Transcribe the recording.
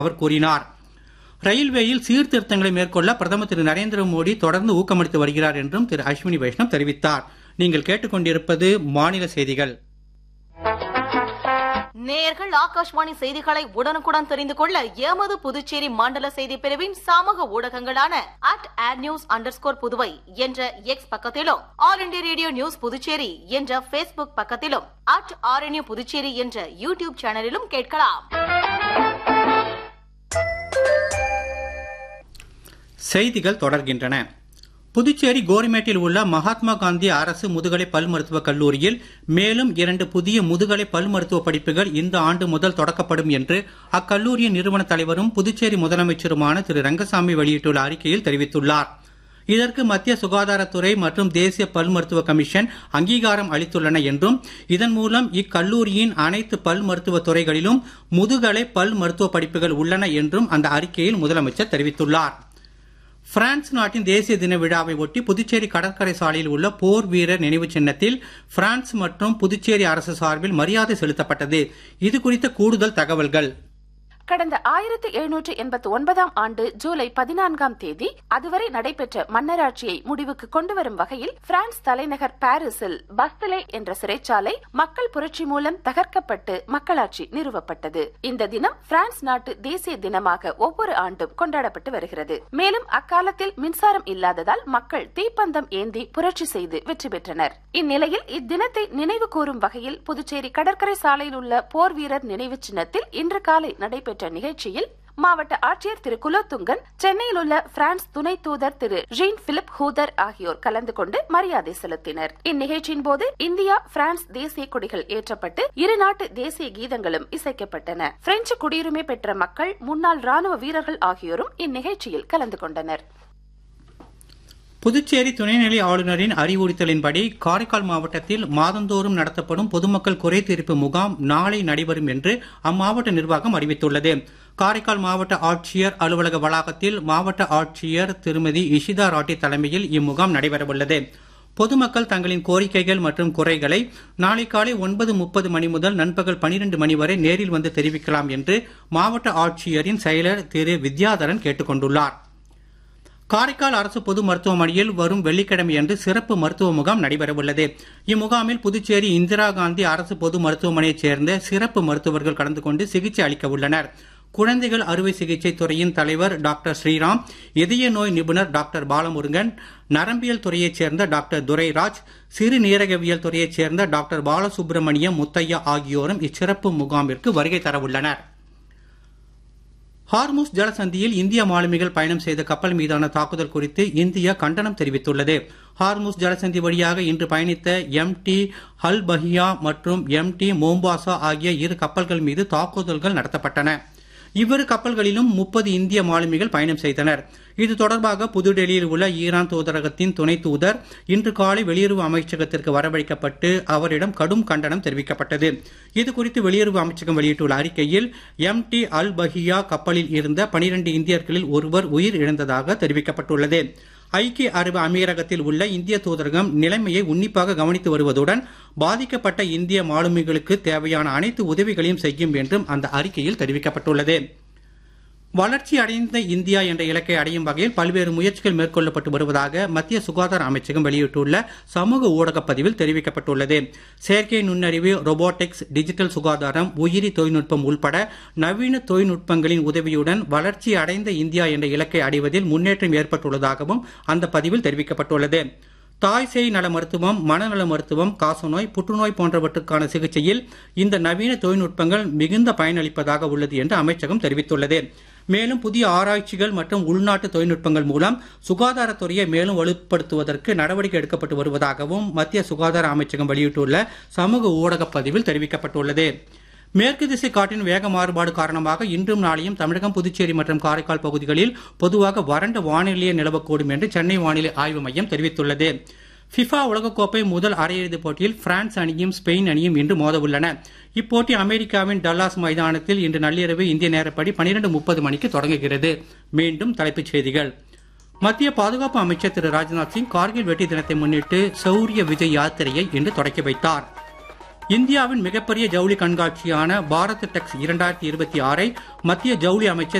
அவர் கூறினார் ரயில்வேயில் சீர்திருத்தங்களை மேற்கொள்ள பிரதமர் திரு நரேந்திர மோடி தொடர்ந்து ஊக்கமளித்து வருகிறார் என்றும் திரு அஸ்வினி வைஷ்ணவ் தெரிவித்தார் நீங்கள் கேட்டுக்கொண்டிருப்பது மாநில செய்திகள் நேயர்கள் ஆகாஷ்வாணி செய்திகளை உடனுக்குடன் தெரிந்து கொள்ள எமது புதுச்சேரி மண்டல செய்தி பிரிவின் சமூக ஊடகங்களான அட் ஆட் நியூஸ் அண்டர் புதுவை என்ற எக்ஸ் பக்கத்திலும் All India Radio news Puducherry என்ற பேஸ்புக் பக்கத்திலும் அட் ஆர்என்யூ புதுச்சேரி என்ற யூடியூப் சேனலிலும் கேட்கலாம் செய்திகள் தொடர்கின்றன புதுச்சேரி கோரிமேட்டில் உள்ள மகாத்மா காந்தி அரசு முதுகலை பல் மருத்துவக் கல்லூரியில் மேலும் இரண்டு புதிய முதுகலை பல் மருத்துவ படிப்புகள் இந்த ஆண்டு முதல் தொடக்கப்படும் என்று அக்கல்லூரியின் நிறுவன தலைவரும் புதுச்சேரி முதலமைச்சருமான திரு ரங்கசாமி வெளியிட்டுள்ள அறிக்கையில் தெரிவித்துள்ளார் இதற்கு மத்திய சுகாதாரத்துறை மற்றும் தேசிய பல் மருத்துவ கமிஷன் அங்கீகாரம் அளித்துள்ளன என்றும் இதன் மூலம் இக்கல்லூரியின் அனைத்து பல் மருத்துவ துறைகளிலும் முதுகலை பல் மருத்துவ படிப்புகள் உள்ளன என்றும் அந்த அறிக்கையில் முதலமைச்சர் தெரிவித்துள்ளார் பிரான்ஸ் நாட்டின் தேசிய தின விழாவை ஒட்டி புதுச்சேரி கடற்கரை சாலையில் உள்ள போர் வீரர் நினைவு சின்னத்தில் பிரான்ஸ் மற்றும் புதுச்சேரி அரசு சார்பில் மரியாதை செலுத்தப்பட்டது இது குறித்த கூடுதல் தகவல்கள் கடந்த ஆயிரத்தி எழுநூற்று எண்பத்தி ஒன்பதாம் ஆண்டு ஜூலை பதினான்காம் தேதி அதுவரை நடைபெற்ற மன்னராட்சியை முடிவுக்கு கொண்டு வரும் வகையில் பிரான்ஸ் தலைநகர் பாரிஸில் பஸ்தலே என்ற சிறைச்சாலை மக்கள் புரட்சி மூலம் தகர்க்கப்பட்டு மக்களாட்சி நிறுவப்பட்டது இந்த தினம் பிரான்ஸ் நாட்டு தேசிய தினமாக ஒவ்வொரு ஆண்டும் கொண்டாடப்பட்டு வருகிறது மேலும் அக்காலத்தில் மின்சாரம் இல்லாததால் மக்கள் தீப்பந்தம் ஏந்தி புரட்சி செய்து வெற்றி பெற்றனர் இந்நிலையில் இத்தினத்தை நினைவு கூறும் வகையில் புதுச்சேரி கடற்கரை சாலையில் உள்ள போர் வீரர் நினைவு சின்னத்தில் இன்று காலை நடைபெற்ற நிகழ்ச்சியில் மாவட்ட ஆட்சியர் திரு குலோத்துங்கன் சென்னையில் உள்ள பிரான்ஸ் துணை தூதர் திரு ஜீன் பிலிப் ஹூதர் ஆகியோர் கலந்து கொண்டு மரியாதை செலுத்தினர் இந்நிகழ்ச்சியின் போது இந்தியா பிரான்ஸ் தேசிய கொடிகள் ஏற்றப்பட்டு இரு நாட்டு தேசிய கீதங்களும் இசைக்கப்பட்டன பிரெஞ்சு குடியுரிமை பெற்ற மக்கள் முன்னாள் ராணுவ வீரர்கள் ஆகியோரும் இந்நிகழ்ச்சியில் கலந்து கொண்டனர் புதுச்சேரி துணைநிலை ஆளுநரின் அறிவுறுத்தலின்படி காரைக்கால் மாவட்டத்தில் மாதந்தோறும் நடத்தப்படும் பொதுமக்கள் குறை தீர்ப்பு முகாம் நாளை நடைபெறும் என்று அம்மாவட்ட நிர்வாகம் அறிவித்துள்ளது காரைக்கால் மாவட்ட ஆட்சியர் அலுவலக வளாகத்தில் மாவட்ட ஆட்சியர் திருமதி இஷிதா ராட்டி தலைமையில் இம்முகாம் நடைபெறவுள்ளது பொதுமக்கள் தங்களின் கோரிக்கைகள் மற்றும் குறைகளை நாளை காலை ஒன்பது முப்பது மணி முதல் நண்பகல் பனிரெண்டு மணி வரை நேரில் வந்து தெரிவிக்கலாம் என்று மாவட்ட ஆட்சியரின் செயலர் திரு வித்யாதரன் கேட்டுக் கொண்டுள்ளார் காரைக்கால் அரசு பொது மருத்துவமனையில் வரும் வெள்ளிக்கிழமையன்று சிறப்பு மருத்துவ முகாம் நடைபெறவுள்ளது இம்முகாமில் புதுச்சேரி இந்திரா காந்தி அரசு பொது மருத்துவமனையைச் சேர்ந்த சிறப்பு மருத்துவர்கள் கலந்து கொண்டு சிகிச்சை அளிக்க உள்ளனர் குழந்தைகள் அறுவை சிகிச்சை துறையின் தலைவர் டாக்டர் ஸ்ரீராம் இதய நோய் நிபுணர் டாக்டர் பாலமுருகன் நரம்பியல் துறையைச் சேர்ந்த டாக்டர் துரைராஜ் சிறுநீரகவியல் துறையைச் சேர்ந்த டாக்டர் பாலசுப்ரமணியம் முத்தையா ஆகியோரும் இச்சிறப்பு முகாமிற்கு வருகை தரவுள்ளனர் ஹார்முஸ் ஜலசந்தியில் இந்திய மாலுமிகள் பயணம் செய்த கப்பல் மீதான தாக்குதல் குறித்து இந்தியா கண்டனம் தெரிவித்துள்ளது ஹார்முஸ் ஜலசந்தி வழியாக இன்று பயணித்த எம் டி ஹல் பஹியா மற்றும் எம் டி மோம்பாசா ஆகிய இரு கப்பல்கள் மீது தாக்குதல்கள் நடத்தப்பட்டன இவ்விரு கப்பல்களிலும் முப்பது இந்திய மாலுமிகள் பயணம் செய்தனர் இது தொடர்பாக புதுடெல்லியில் உள்ள ஈரான் தூதரகத்தின் துணை தூதர் இன்று காலை வெளியுறவு அமைச்சகத்திற்கு வரவழைக்கப்பட்டு அவரிடம் கடும் கண்டனம் தெரிவிக்கப்பட்டது இது குறித்து வெளியுறவு அமைச்சகம் வெளியிட்டுள்ள அறிக்கையில் எம் டி அல் பஹியா கப்பலில் இருந்த பனிரெண்டு இந்தியர்களில் ஒருவர் உயிர் இழந்ததாக தெரிவிக்கப்பட்டுள்ளது ஐக்கிய அரபு அமீரகத்தில் உள்ள இந்திய தூதரகம் நிலைமையை உன்னிப்பாக கவனித்து வருவதுடன் பாதிக்கப்பட்ட இந்திய மாலுமிகளுக்கு தேவையான அனைத்து உதவிகளையும் செய்யும் என்றும் அந்த அறிக்கையில் தெரிவிக்கப்பட்டுள்ளது வளர்ச்சி அடைந்த இந்தியா என்ற இலக்கை அடையும் வகையில் பல்வேறு முயற்சிகள் மேற்கொள்ளப்பட்டு வருவதாக மத்திய சுகாதார அமைச்சகம் வெளியிட்டுள்ள சமூக ஊடகப் பதிவில் தெரிவிக்கப்பட்டுள்ளது செயற்கை நுண்ணறிவு ரொபோட்டிக்ஸ் டிஜிட்டல் சுகாதாரம் உயிரி தொழில்நுட்பம் உள்பட நவீன தொழில்நுட்பங்களின் உதவியுடன் வளர்ச்சி அடைந்த இந்தியா என்ற இலக்கை அடைவதில் முன்னேற்றம் ஏற்பட்டுள்ளதாகவும் அந்த பதிவில் தெரிவிக்கப்பட்டுள்ளது தாய் சேய் நல மருத்துவம் மனநல மருத்துவம் காசநோய் புற்றுநோய் போன்றவற்றுக்கான சிகிச்சையில் இந்த நவீன தொழில்நுட்பங்கள் மிகுந்த பயனளிப்பதாக உள்ளது என்று அமைச்சகம் தெரிவித்துள்ளது மேலும் புதிய ஆராய்ச்சிகள் மற்றும் உள்நாட்டு தொழில்நுட்பங்கள் மூலம் சுகாதாரத்துறையை மேலும் வலுப்படுத்துவதற்கு நடவடிக்கை எடுக்கப்பட்டு வருவதாகவும் மத்திய சுகாதார அமைச்சகம் வெளியிட்டுள்ள சமூக ஊடகப் பதிவில் தெரிவிக்கப்பட்டுள்ளது மேற்கு திசை காற்றின் வேக மாறுபாடு காரணமாக இன்றும் நாளையும் தமிழகம் புதுச்சேரி மற்றும் காரைக்கால் பகுதிகளில் பொதுவாக வறண்ட வானிலையே நிலவக்கூடும் என்று சென்னை வானிலை ஆய்வு மையம் தெரிவித்துள்ளது ஃபிஃபா உலகக்கோப்பை முதல் அரையிறுதிப் போட்டியில் பிரான்ஸ் அணியும் ஸ்பெயின் அணியும் இன்று மோதவுள்ளன இப்போட்டி அமெரிக்காவின் டல்லாஸ் மைதானத்தில் இன்று நள்ளிரவு இந்திய நேரப்படி பனிரெண்டு முப்பது மணிக்கு தொடங்குகிறது மீண்டும் தலைப்புச் செய்திகள் மத்திய பாதுகாப்பு அமைச்சர் திரு ராஜ்நாத் சிங் கார்கில் வெற்றி தினத்தை முன்னிட்டு சௌரிய விஜய் யாத்திரையை இன்று தொடக்கி வைத்தார் இந்தியாவின் மிகப்பெரிய ஜவுளி கண்காட்சியான பாரத் டெக்ஸ் இரண்டாயிரத்தி இருபத்தி ஆறை மத்திய ஜவுளி அமைச்சர்